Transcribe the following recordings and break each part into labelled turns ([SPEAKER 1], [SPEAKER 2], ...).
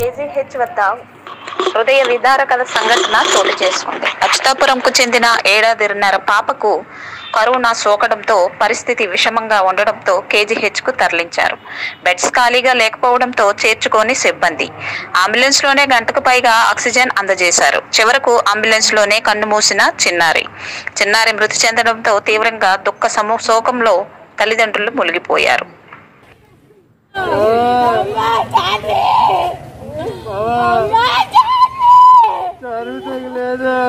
[SPEAKER 1] KGH వద్ద హృదయ విదారకల సంఘటన చోటు చేసుకుంది అచ్యుతాపురంకు చెందిన ఏడాదిన్నర పాపకు కరోనా సోకడంతో పరిస్థితి విషమంగా ఉండడంతో కేజీహెచ్ కు తరలించారు బెడ్స్ ఖాళీగా లేకపోవడంతో చేర్చుకొని సిబ్బంది అంబులెన్స్ లోనే గంటకు పైగా ఆక్సిజన్ అందజేశారు చివరకు అంబులెన్స్ లోనే కన్ను మూసిన చిన్నారి చిన్నారి మృతి చెందడంతో తీవ్రంగా దుఃఖ సమూహంలో తల్లిదండ్రులు మునిగిపోయారు
[SPEAKER 2] జరుగుతలేదు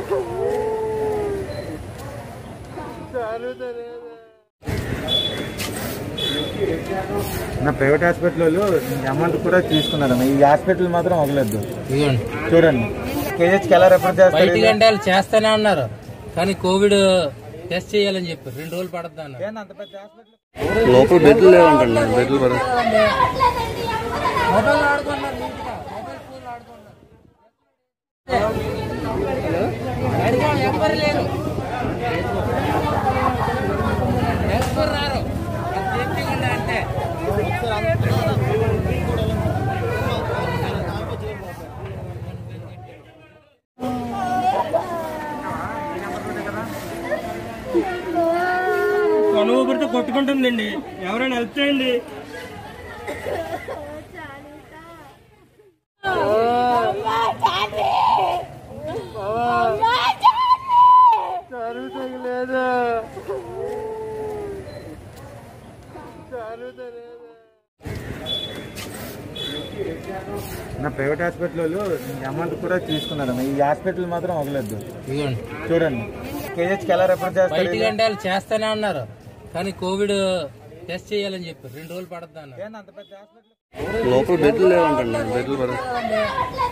[SPEAKER 2] నా ప్రైవేట్ హాస్పిటల్ వాళ్ళు అమౌంట్ కూడా తీసుకున్నారు ఈ హాస్పిటల్ మాత్రం వదలొద్దు
[SPEAKER 3] ఇదిగోండి
[SPEAKER 2] చూడండి కేజీహెచ్కి ఎలా రెఫర్ చేస్తారు
[SPEAKER 3] బయటికి అంటే వాళ్ళు చేస్తానే ఉన్నారు కానీ కోవిడ్ టెస్ట్ చేయాలని చెప్పి రెండు రోజులు పడద్దు అన్నారు
[SPEAKER 2] ఏంది అంత పెద్ద హాస్పిటల్
[SPEAKER 4] లోపల బెడ్లు లేవంటండి బెడ్లు పడ-
[SPEAKER 3] మొబైల్ ఆడుకున్నారు నీట్గా. మొబైల్ ఫోన్ ఆడుకున్నారు. అడిగాం, ఎవ్వరు లేరు ఎవ్వరు రారు అది సేఫ్టీగా ఉండే అంటే
[SPEAKER 5] కొను ఊపిరితో కొట్టుకుంటుందండి ఎవరైనా హెల్ప్ చేయండి
[SPEAKER 2] జరుగుతలేదు నా ప్రైవేట్ హాస్పిటల్ వాళ్ళు అమౌంట్ కూడా తీసుకున్నారు ఈ హాస్పిటల్ మాత్రం వదలొద్దు
[SPEAKER 3] ఇదిగోండి
[SPEAKER 2] చూడండి కేజీహెచ్కి ఎలా రెఫర్ చేస్తారు
[SPEAKER 3] బయటికి అంటే వాళ్ళు చేస్తానే ఉన్నారు కానీ కోవిడ్ టెస్ట్ చేయాలని చెప్పి రెండు రోజులు పడద్దు అన్నారు
[SPEAKER 2] ఏంది అంత పెద్ద హాస్పిటల్
[SPEAKER 4] లోపల బెడ్లు లేవంటండి బెడ్లు పడ-